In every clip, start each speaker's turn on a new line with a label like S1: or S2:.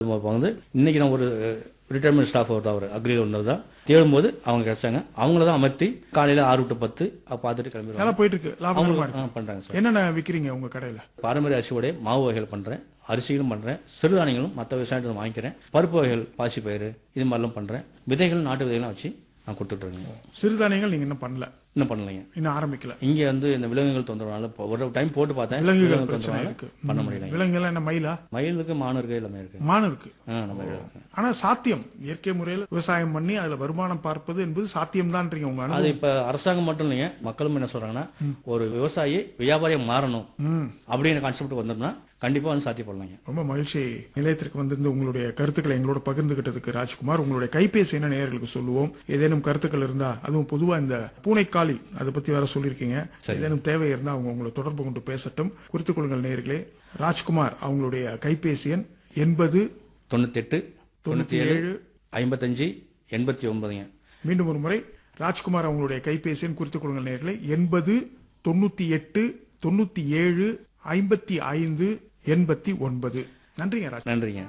S1: இப்போ வந்து இன்னைக்கு நான் ஒரு ரிட்டையர்மெண்ட் ஸ்டாஃப் ஒருத்தர் அவர் அக்ரியில் ஒன்று தான் தேடும்போது அவங்க கிடைச்சாங்க அவங்கள தான் அமர்த்தி காலையில் ஆறு டு பத்து அப்ப பார்த்துட்டு கிளம்பிடுவாங்க
S2: நல்லா போயிட்டு இருக்கு லாபகரமா
S1: அவங்களுக்கு
S2: இருக்கு
S1: ஆ, பண்றாங்க சார்
S2: என்னென்ன விக்கிறீங்க உங்க கடையில
S1: பாரம்பரிய அரிசியோடைய மாவு வகைகள் பண்றேன் அரிசிகளும் பண்றேன் சிறுதானியங்களும் மற்ற விவசாயத்தை வாங்கிக்கிறேன் பருப்பு வகைகள் பாசி பயிறு இது மாதிரிலாம் பண்றேன் விதைகள் நாட்டு விதைகள்லாம் வச்சு நான் கொடுத்துட்டு இருக்கேங்க
S2: சிறுதானியங்கள் நீங்க இன்னும் பண்ணல
S1: இன்னும் பண்ணலைங்க
S2: இன்னும் ஆரம்பிக்கல
S1: இங்க வந்து இந்த விலங்குகள் தொந்தரவுனால இப்போ ஒரு டைம் போட்டு பார்த்தேன்
S2: விலங்குகள்
S1: விலங்குகள்
S2: பிரச்சனை
S1: தொந்தரவுனால
S2: இருக்கு
S1: பண்ண
S2: ம்.
S1: முடியலைங்க
S2: விலங்குகள் என்ன மயிலா
S1: மயிலுக்கு மானு இருக்கு எல்லாமே இருக்கு
S2: மான் இருக்கு
S1: ஆ நம்ம இருக்கு.
S2: ஆனா சாத்தியம் இயற்கை முறையில் விவசாயம் பண்ணி அதுல வருமானம் பார்ப்பது என்பது சாத்தியம் தான்றீங்க உங்க
S1: அது
S2: அனுபவம்
S1: இப்ப அரசாங்கம் மட்டும் இல்லைங்க மக்களும் என்ன சொல்றாங்கன்னா ஒரு விவசாயி வியாபாரியா மாறணும்
S2: ம்.
S1: அப்படிங்கிற கான்செப்ட் வந்தோம்னா கண்டிப்பா வந்து சாத்தியப்படலாங்க
S2: ரொம்ப மகிழ்ச்சி நிலையத்திற்கு வந்திருந்து உங்களுடைய கருத்துக்களை எங்களோட பகிர்ந்துகிட்டதுக்கு ராஜ்குமார் உங்களுடைய கைபேசி என்ன நேயர்களுக்கு சொல்லுவோம் ஏதேனும் கருத்துக்கள் இருந்தா அதுவும் பொதுவா இந்த பூனைக்காளி அதை பத்தி வேற சொல்லியிருக்கீங்க ஏதேனும் தேவை இருந்தா அவங்க உங்களை தொடர்பு கொண்டு பேசட்டும் குறித்துக் கொள்ளுங்கள் நேயர்களே ராஜ்குமார் அவங்களுடைய கைபேசி எண் எண்பது
S1: தொண்ணூத்தெட்டு தொண்ணூத்தி
S2: தொண்ணூத்தி
S1: ஏழு ஐம்பத்தஞ்சு எண்பத்தி ஒன்பதுங்க
S2: மீண்டும் ஒரு முறை ராஜ்குமார் அவங்களுடைய கைபேசி எண் குறித்துக் கொள்ளுங்கள் நேயர்களே எண்பது தொண்ணூத்தி எட்டு தொண்ணூத்தி ஏழு ஐம்பத்தி ஐந்து எண்பத்தி ஒன்பது நன்றிங்க ராஜ்
S1: நன்றிங்க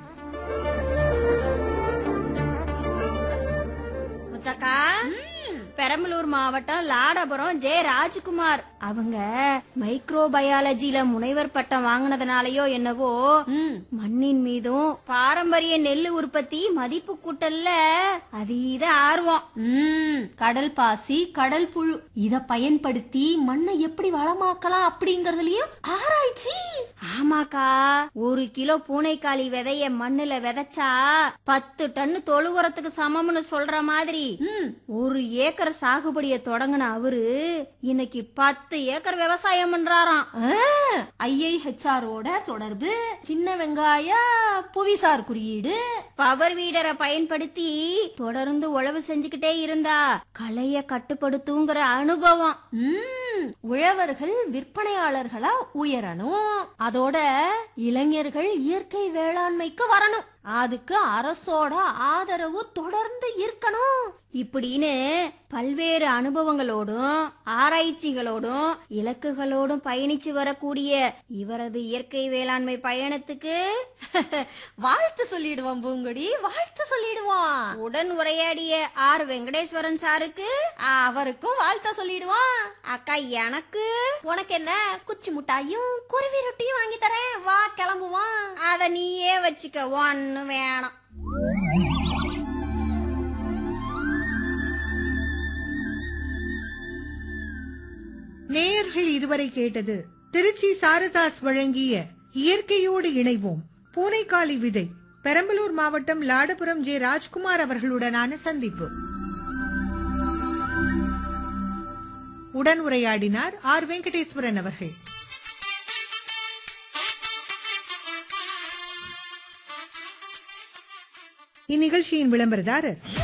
S3: முத்தக்கா பெரம்பலூர் மாவட்டம் லாடபுரம் ஜே ராஜ்குமார் அவங்க மைக்ரோ பயாலஜில முனைவர் பட்டம் வாங்கினதுனாலயோ என்னவோ மண்ணின் மீதும் பாரம்பரிய நெல் உற்பத்தி மதிப்பு கூட்டல்ல அதீத ஆர்வம்
S4: ம் கடல் பாசி கடல் புழு இத பயன்படுத்தி மண்ணை எப்படி வளமாக்கலாம் அப்படிங்கறதுலயும் ஆராய்ச்சி
S3: ஆமாக்கா ஒரு கிலோ பூனைக்காளி விதைய மண்ணுல விதைச்சா பத்து டன்னு தொழு உரத்துக்கு சமம்னு சொல்ற மாதிரி ஒரு ஏக்கர் சாகுபடிய தொடங்கின அவரு இன்னைக்கு பத்து ஏக்கர் விவசாயம் பண்றாராம்
S4: ஐஐஹெச்ஆரோட தொடர்பு சின்ன வெங்காய புவிசார் குறியீடு
S3: பவர் வீடரை பயன்படுத்தி தொடர்ந்து உழவு செஞ்சுக்கிட்டே இருந்தா களைய கட்டுப்படுத்துங்கிற அனுபவம்
S4: ம், உழவர்கள் விற்பனையாளர்களா உயரணும் அதோட இளைஞர்கள் இயற்கை வேளாண்மைக்கு வரணும் அதுக்கு அரசோட ஆதரவு தொடர்ந்து இருக்கணும்
S3: இப்படின்னு பல்வேறு அனுபவங்களோடும் ஆராய்ச்சிகளோடும் இலக்குகளோடும் பயணிச்சு வரக்கூடிய இவரது இயற்கை வேளாண்மை பயணத்துக்கு
S4: வாழ்த்து சொல்லிடுவோம் பூங்குடி வாழ்த்து சொல்லிடுவோம்
S3: உடன் உரையாடிய ஆர் வெங்கடேஸ்வரன் சாருக்கு
S4: அவருக்கும் வாழ்த்த சொல்லிடுவோம்
S3: அக்கா எனக்கு
S4: உனக்கு என்ன குச்சி முட்டாயும் குருவி ரொட்டியும் வாங்கி தரேன் வா கிளம்புவோம்
S3: அத நீயே வச்சுக்க ஒன்னு வேணாம்
S5: நேயர்கள் இதுவரை கேட்டது திருச்சி சாரதாஸ் வழங்கிய இயற்கையோடு இணைவோம் பூனைக்காலி விதை பெரம்பலூர் மாவட்டம் லாடபுரம் ஜே ராஜ்குமார் அவர்களுடனான சந்திப்பு உடன் உரையாடினார் ஆர் வெங்கடேஸ்வரன் அவர்கள் இந்நிகழ்ச்சியின் விளம்பரதாரர்